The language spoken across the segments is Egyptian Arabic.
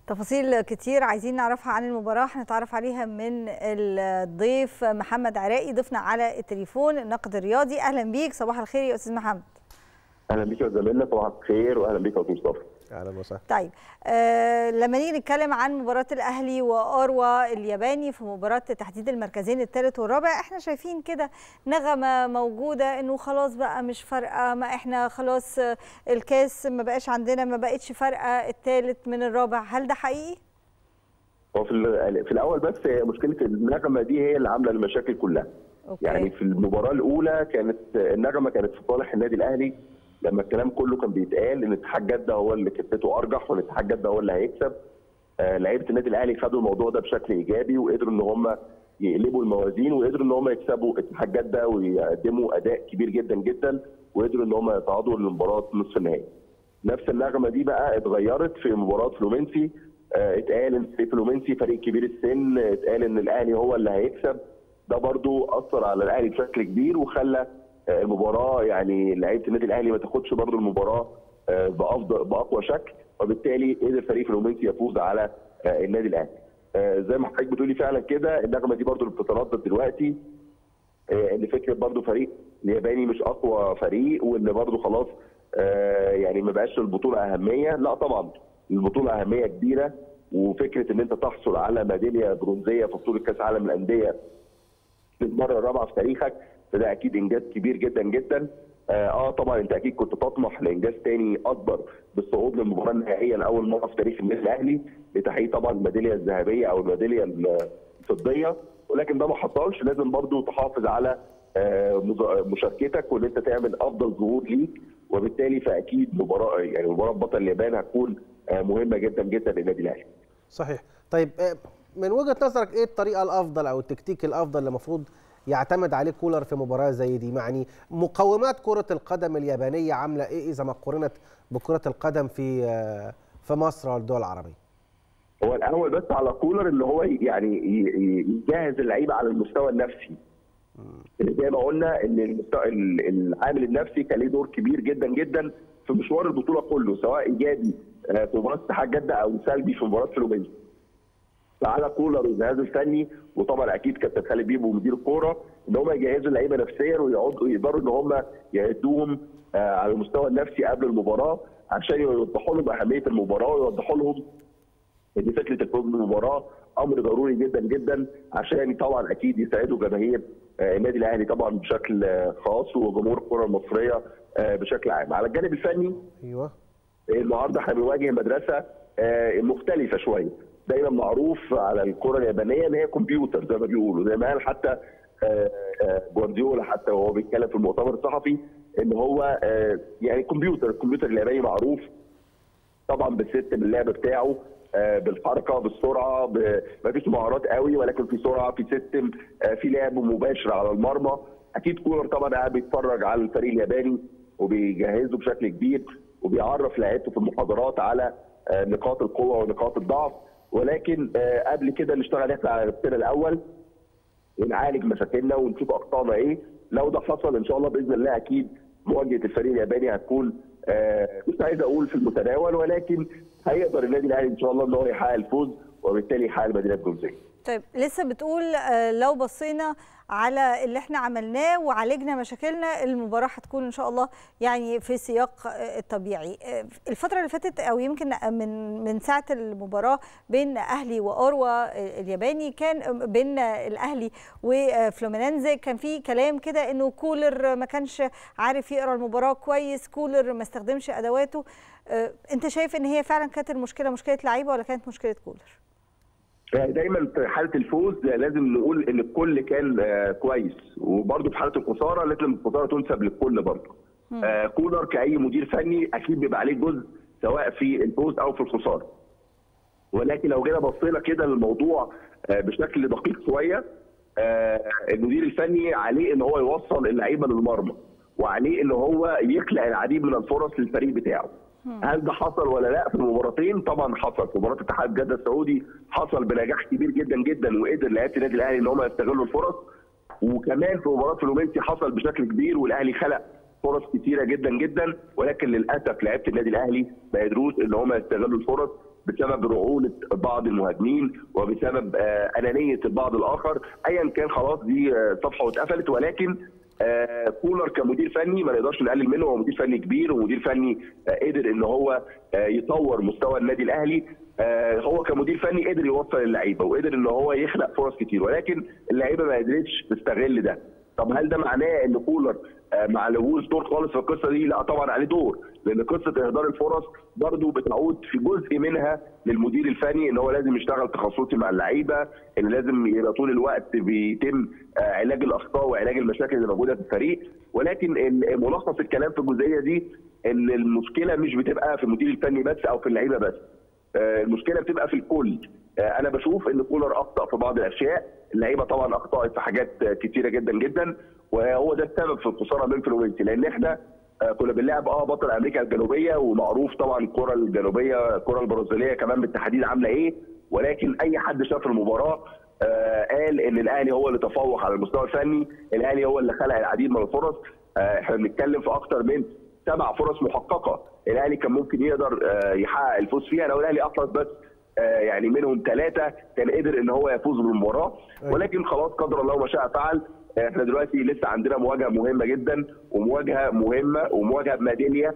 تفاصيل كتير عايزين نعرفها عن المباراة هنتعرف عليها من الضيف محمد عراقي ضيفنا على التليفون الناقد الرياضي أهلا بيك صباح الخير يا أستاذ محمد اهلا بيك يا زميلنا صباح الخير واهلا بيك يا استاذ مصطفى اهلا وسهلا طيب آه لما نيجي نتكلم عن مباراة الأهلي وأروى الياباني في مباراة تحديد المركزين الثالث والرابع احنا شايفين كده نغمة موجودة انه خلاص بقى مش فارقة ما احنا خلاص الكاس ما بقاش عندنا ما بقتش فارقة الثالث من الرابع هل ده حقيقي؟ هو في, في الاول بس مشكله النغمه دي هي اللي عامله المشاكل كلها أوكي. يعني في المباراه الاولى كانت النغمه كانت في صالح النادي الاهلي لما الكلام كله كان بيتقال ان اتحاد جده هو اللي كفته ارجح وان اتحاد جده هو اللي هيكسب آه لعيبه النادي الاهلي خدوا الموضوع ده بشكل ايجابي وقدروا ان هم يقلبوا الموازين وقدروا ان هم يكسبوا اتحاد جده ويقدموا اداء كبير جدا جدا وقدروا ان هم يصعدوا لمباراه نصف النهائي. نفس النغمه دي بقى اتغيرت في مباراه فلومينسي آه اتقال ان فلومينسي فريق كبير السن اتقال ان الاهلي هو اللي هيكسب ده برضو اثر على الاهلي بشكل كبير وخلى المباراه يعني لعيبه النادي الاهلي ما تاخدش برضو المباراه بافضل باقوى شكل وبالتالي قدر فريق فلومينسي يفوز على النادي الاهلي. زي ما حضرتك بتقولي فعلا كده النغمه دي برضو اللي بتتردد دلوقتي ان فكره برضو فريق الياباني مش اقوى فريق وان برضو خلاص يعني ما بقاش البطوله اهميه لا طبعا البطوله اهميه كبيره وفكره ان انت تحصل على ميداليه برونزيه في بطوله كاس العالم للانديه للمره الرابعه في تاريخك فده اكيد انجاز كبير جدا جدا اه طبعا انت اكيد كنت تطمح لانجاز تاني اكبر بالصعود للمباراه النهائيه لاول مره في تاريخ النادي الاهلي لتحقيق طبعا الميداليه الذهبيه او الميداليه الفضيه ولكن ده ما حصلش لازم برضو تحافظ على آه مشاركتك وان انت تعمل افضل ظهور ليك وبالتالي فاكيد مباراه يعني مباراه بطل اليابان هتكون آه مهمه جدا جدا للنادي الاهلي. صحيح طيب من وجهه نظرك ايه الطريقه الافضل او التكتيك الافضل اللي المفروض يعتمد عليه كولر في مباراه زي دي يعني مقومات كره القدم اليابانيه عامله ايه اذا ما قارنت بكره القدم في في مصر والدول العربيه هو الاول بس على كولر اللي هو يعني يجهز اللعيبه على المستوى النفسي زي ما قلنا ان المستوى العامل النفسي كان له دور كبير جدا جدا في مشوار البطوله كله سواء ايجابي في مباراه اتحاد جده او سلبي في مباراه فلومينيا فعلى كولر والجهاز الفني وطبعا اكيد كابتن خالد بيبو ومدير الكوره ان هم يجهزوا اللعيبه نفسيا ويقعدوا يقدروا ان هم يعدوهم على المستوى النفسي قبل المباراه عشان يوضحوا لهم اهميه المباراه ويوضحوا لهم ان فكره الفوز بالمباراه امر ضروري جدا جدا عشان طبعا اكيد يساعدوا جماهير النادي الاهلي طبعا بشكل خاص وجمهور الكره المصريه بشكل عام على الجانب الفني ايوه النهارده احنا بنواجه مدرسه مختلفه شويه دايما معروف على الكره اليابانيه ان هي كمبيوتر زي ما بيقولوا زي ما قال حتى جوارديولا حتى وهو بيتكلم في المؤتمر الصحفي ان هو يعني كمبيوتر الكمبيوتر الياباني معروف طبعا بالسيستم اللعب بتاعه بالحركه بالسرعه ما فيش مهارات قوي ولكن في سرعه في سيستم في لعب مباشر على المرمى اكيد كولر طبعا قاعد بيتفرج على الفريق الياباني وبيجهزه بشكل كبير وبيعرف لعيبته في المحاضرات على نقاط القوه ونقاط الضعف ولكن قبل كده نشتغل احنا على نفسنا الاول ونعالج مشاكلنا ونشوف اخطائنا ايه لو ده حصل ان شاء الله باذن الله اكيد مواجهه الفريق الياباني هتكون مش عايز اقول في المتناول ولكن هيقدر النادي الاهلي ان شاء الله ان هو يحقق الفوز وبالتالي يحقق المدينه الجوزيه. طيب لسه بتقول لو بصينا على اللي احنا عملناه وعالجنا مشاكلنا المباراه هتكون ان شاء الله يعني في سياق الطبيعي الفتره اللي فاتت او يمكن من من ساعه المباراه بين اهلي واروى الياباني كان بين الاهلي وفلومينينزي كان في كلام كده انه كولر ما كانش عارف يقرا المباراه كويس كولر ما استخدمش ادواته انت شايف ان هي فعلا كانت المشكله مشكله لعيبه ولا كانت مشكله كولر دايما في حاله الفوز لازم نقول ان الكل كان كويس وبرده في حاله الخساره لازم الخساره تنسب للكل برده آه كولر كاي مدير فني اكيد بيبقى عليه جزء سواء في الفوز او في الخساره ولكن لو جينا بصينا كده للموضوع آه بشكل دقيق شويه آه المدير الفني عليه ان هو يوصل اللعيبه للمرمى وعليه ان هو يخلق العديد من الفرص للفريق بتاعه هل ده حصل ولا لا في المباراتين؟ طبعا حصل في مباراه اتحاد جده السعودي حصل بنجاح كبير جدا جدا وقدر لعيبه النادي الاهلي ان هم يستغلوا الفرص وكمان في مباراه فلومينسي حصل بشكل كبير والاهلي خلق فرص كتيره جدا جدا ولكن للاسف لعيبه النادي الاهلي ما قدروش ان هم يستغلوا الفرص بسبب رعونه بعض المهاجمين وبسبب آه، انانيه البعض الاخر ايا كان خلاص دي آه، صفحه واتقفلت ولكن آه، كولر كمدير فني ما نقدرش نقلل منه هو مدير فني كبير ومدير فني آه، قدر ان هو آه، يطور مستوى النادي الاهلي آه، هو كمدير فني قدر يوصل اللعيبه وقدر ان هو يخلق فرص كتير ولكن اللعيبه ما قدرتش تستغل ده طب هل ده معناه ان كولر آه، ما عليهوش دور خالص في القصه دي؟ لا طبعا عليه دور لان قصه اهدار الفرص برضه بتعود في جزء منها للمدير الفني ان هو لازم يشتغل تخصصي مع اللعيبه ان لازم يبقى طول الوقت بيتم آه، علاج الاخطاء وعلاج المشاكل اللي موجوده في الفريق ولكن ال- ملخص الكلام في الجزئيه دي ان المشكله مش بتبقى في المدير الفني بس او في اللعيبه بس آه، المشكله بتبقى في الكل آه، انا بشوف ان كولر اخطا في بعض الاشياء اللعيبه طبعا اخطات في حاجات آه، كتيره جدا جدا وهو ده السبب في الخساره من فلورنتي لان احنا آه، كنا بنلعب اه بطل امريكا الجنوبيه ومعروف طبعا الكره الجنوبيه الكره البرازيليه كمان بالتحديد عامله ايه ولكن اي حد شاف المباراه آه، قال ان الاهلي هو اللي تفوق على المستوى الفني الاهلي هو اللي خلق العديد من الفرص آه، احنا بنتكلم في اكتر من سبع فرص محققه الاهلي كان ممكن يقدر آه، يحقق الفوز فيها لو الاهلي اخلص بس آه، يعني منهم ثلاثه كان قدر ان هو يفوز بالمباراه أيوة. ولكن خلاص قدر الله ما شاء فعل آه، احنا دلوقتي لسه عندنا مواجهه مهمه جدا ومواجهه مهمه ومواجهه بميداليه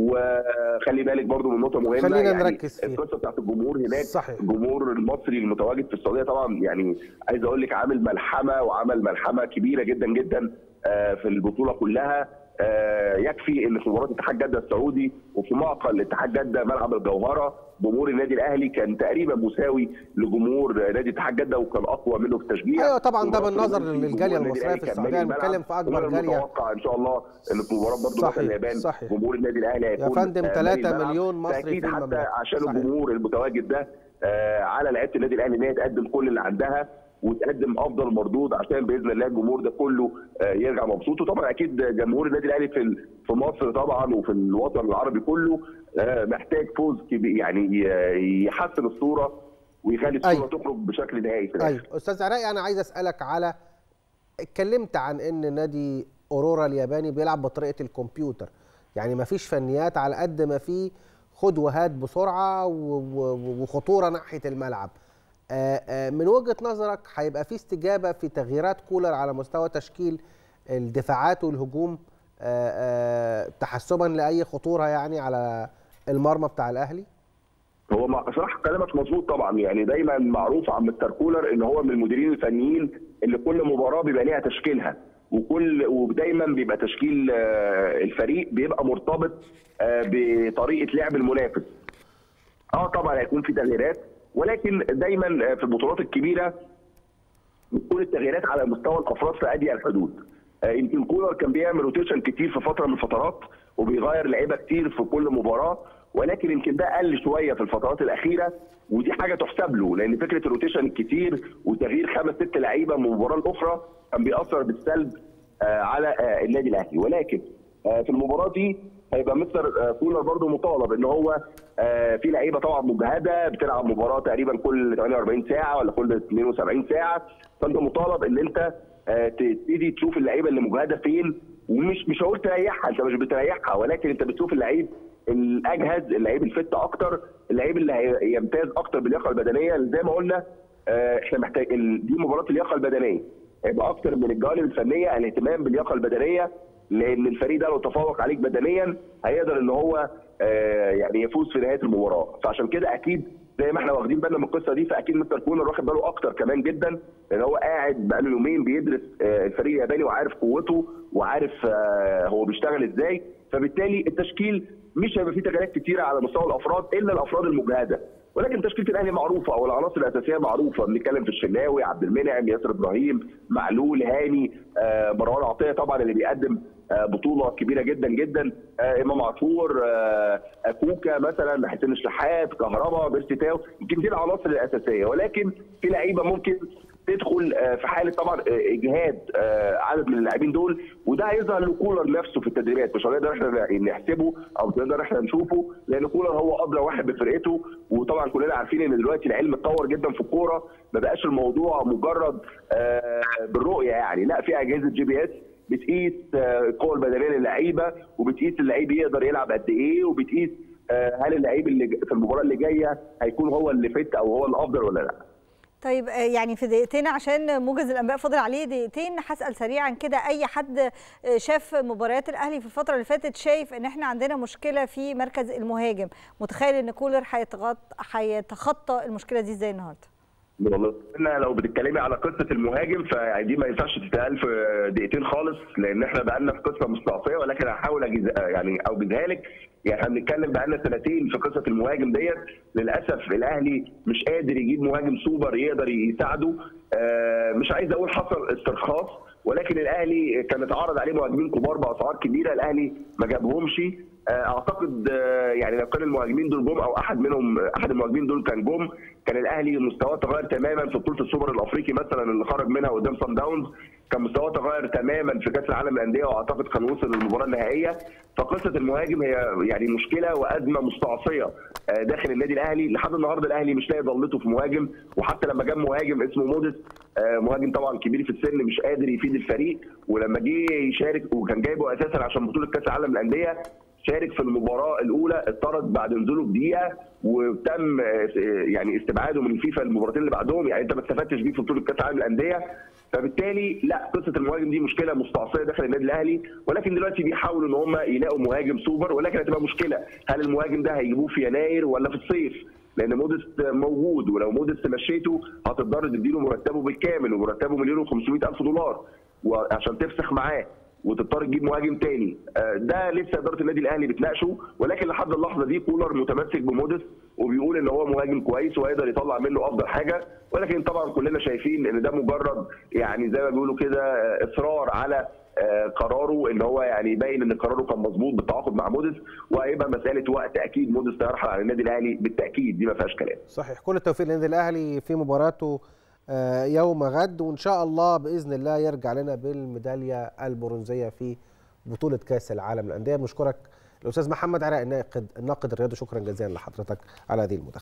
وخلي بالك برضو من نقطه مهمه خلينا يعني نركز فيها. القصه بتاعت الجمهور هناك صحيح. الجمهور المصري المتواجد في السعوديه طبعا يعني عايز اقول لك عامل ملحمه وعمل ملحمه كبيره جدا جدا آه، في البطوله كلها آه، يكفي ان في مباراه اتحاد جده السعودي وفي معقل اتحاد جده ملعب الجوهره جمهور النادي الاهلي كان تقريبا مساوي لجمهور نادي اتحاد جده وكان اقوى منه في التشجيع ايوه طبعا ده ومباراة بالنظر الأولمبي للجاليه جمهور النادي المصريه الأهلي في كان السعوديه مالي الملعب. بنتكلم في اكبر وأنا جاليه متوقع ان شاء الله ان في مباراه برضه صحيح، مثل اليابان صحيح. جمهور النادي الاهلي هيكون يا فندم آه، 3 مالي الملعب. مليون مصري فأكيد في حتى المملكة. عشان صحيح. الجمهور المتواجد ده آه، على لعيبه النادي الاهلي ان هي تقدم كل اللي عندها وتقدم افضل مردود عشان باذن الله الجمهور ده كله آه، يرجع مبسوط وطبعا اكيد جمهور النادي الاهلي في ال- في مصر طبعا وفي الوطن العربي كله آه، محتاج فوز كبير يعني ي- يحسن الصوره ويخلي الصوره أيوة. تخرج بشكل نهائي في الآخر. ايوه استاذ عراقي انا عايز اسالك على اتكلمت عن ان نادي اورورا الياباني بيلعب بطريقه الكمبيوتر يعني ما فيش فنيات على قد ما في خد وهات بسرعه و- و- وخطوره ناحيه الملعب آه، آه، من وجهه نظرك هيبقى في استجابه في تغييرات كولر على مستوى تشكيل الدفاعات والهجوم آه، آه، تحسبا لاي خطوره يعني على المرمى بتاع الاهلي هو مع- صراحه كلامك مظبوط طبعا يعني دايما معروف عن مستر كولر ان هو من المديرين الفنيين اللي كل مباراه بيبقى ليها تشكيلها وكل ودايما بيبقى تشكيل آه، الفريق بيبقى مرتبط آه، بطريقه لعب المنافس. اه طبعا هيكون في تغييرات ولكن دايما آه، في البطولات الكبيره بتكون التغييرات على مستوى الافراد في اضيق الحدود. آه، يمكن كولر كان بيعمل روتيشن كتير في فتره من الفترات وبيغير لعيبه كتير في كل مباراه ولكن يمكن ده قل شويه في الفترات الاخيره ودي حاجه تحسب له لان فكره الروتيشن الكتير وتغيير خمس ست لعيبه من مباراه لاخرى كان بيأثر بالسلب آه، على آه، النادي الاهلي ولكن آه، في المباراه دي هيبقى مستر آه، كولر برضو مطالب ان هو آه، في لعيبه طبعا مجهده بتلعب مباراه تقريبا كل 48 ساعه ولا كل 72 ساعه فانت مطالب ان انت آه، تبتدي تشوف اللعيبه اللي مجهده فين ومش مش هقول تريحها انت مش بتريحها ولكن انت بتشوف اللعيب الاجهز اللعيب الفت اكتر اللعيب اللي هي- يمتاز اكتر باللياقه البدنيه اللي زي ما قلنا آه، احنا محتاج ال- دي مباراه اللياقه البدنيه هيبقى اكتر من الجوانب الفنيه الاهتمام باللياقه البدنيه لان الفريق ده لو تفوق عليك بدنيا هيقدر ان هو آه، يعني يفوز في نهايه المباراه فعشان كده اكيد زي ما احنا واخدين بالنا من القصه دي فاكيد مستر كولر واخد باله اكتر كمان جدا لان هو قاعد بقاله يومين بيدرس آه، الفريق الياباني وعارف قوته وعارف آه، هو بيشتغل ازاي فبالتالي التشكيل مش هيبقى فيه تغييرات كتيره على مستوى الافراد الا الافراد المجهده ولكن تشكيله الاهلي معروفه او العناصر الاساسيه معروفه بنتكلم في الشناوي عبد المنعم ياسر ابراهيم معلول هاني آه، مروان عطيه طبعا اللي بيقدم آه، بطوله كبيره جدا جدا آه، امام عاشور آه، كوكا مثلا حسين الشحات كهربا بيرسي تاو يمكن دي العناصر الاساسيه ولكن في لعيبه ممكن تدخل آه، في حاله طبعا آه، اجهاد آه، عدد من اللاعبين دول وده هيظهر لكولر نفسه في التدريبات مش هنقدر احنا نحسبه او نقدر احنا نشوفه لان كولر هو ادرى واحد بفرقته وطبعا كلنا عارفين ان دلوقتي العلم اتطور جدا في الكوره ما بقاش الموضوع مجرد آه، بالرؤيه يعني لا في اجهزه جي بي اس بتقيس آه، القوه البدنيه للعيبه وبتقيس اللعيب يقدر يلعب قد ايه وبتقيس هل اللعيب اللي في المباراه اللي جايه هيكون هو اللي فت او هو الافضل ولا لا طيب يعني في دقيقتين عشان موجز الانباء فاضل عليه دقيقتين هسال سريعا كده اي حد شاف مباريات الاهلي في الفتره اللي فاتت شايف ان احنا عندنا مشكله في مركز المهاجم متخيل ان كولر هيتخطى المشكله دي ازاي النهارده والله احنا لو بتتكلمي على قصه المهاجم فدي ما ينفعش تتقال في دقيقتين خالص لان احنا بقالنا في قصه مستعصيه ولكن هحاول أجيز يعني اوجزها لك يعني احنا بنتكلم بقالنا سنتين في قصه المهاجم ديت للاسف الاهلي مش قادر يجيب مهاجم سوبر يقدر يساعده آه مش عايز اقول حصل استرخاص ولكن الاهلي كان اتعرض عليه مهاجمين كبار باسعار كبيره الاهلي ما جابهمش اعتقد يعني لو كان المهاجمين دول جم او احد منهم احد المهاجمين دول كان جم كان الاهلي مستواه تغير تماما في بطوله السوبر الافريقي مثلا اللي خرج منها قدام صن داونز كان مستواه تغير تماما في كاس العالم للانديه واعتقد كان وصل للمباراه النهائيه فقصه المهاجم هي يعني مشكله وازمه مستعصيه داخل النادي الاهلي لحد النهارده الاهلي مش لاقي ضلته في مهاجم وحتى لما جاب مهاجم اسمه موديس مهاجم طبعا كبير في السن مش قادر يفيد الفريق ولما جه يشارك وكان جايبه اساسا عشان بطوله كاس العالم للانديه شارك في المباراه الاولى اتطرد بعد نزوله بدقيقه وتم يعني استبعاده من الفيفا المباراتين اللي بعدهم يعني انت ما استفدتش بيه في بطوله كاس العالم للانديه فبالتالي لا قصه المهاجم دي مشكله مستعصيه داخل النادي الاهلي ولكن دلوقتي بيحاولوا ان هم يلاقوا مهاجم سوبر ولكن هتبقى مشكله هل المهاجم ده هيجيبوه في يناير ولا في الصيف لان موديست موجود ولو موديست مشيته هتضطر تديله مرتبه بالكامل ومرتبه مليون و500 الف دولار وعشان تفسخ معاه وتضطر تجيب مهاجم تاني ده لسه اداره النادي الاهلي بتناقشه ولكن لحد اللحظه دي كولر متمسك بموديس وبيقول ان هو مهاجم كويس وهيقدر يطلع منه افضل حاجه ولكن طبعا كلنا شايفين ان ده مجرد يعني زي ما بيقولوا كده اصرار على قراره ان هو يعني يبين ان قراره كان مظبوط بالتعاقد مع موديس وهيبقى مساله وقت اكيد موديس سيرحل عن النادي الاهلي بالتاكيد دي ما فيهاش كلام. صحيح كل التوفيق للنادي الاهلي في مباراته يوم غد وان شاء الله باذن الله يرجع لنا بالميداليه البرونزيه في بطوله كاس العالم للانديه بنشكرك الاستاذ محمد عراء الناقد الناقد الرياضي شكرا جزيلا لحضرتك على هذه المداخله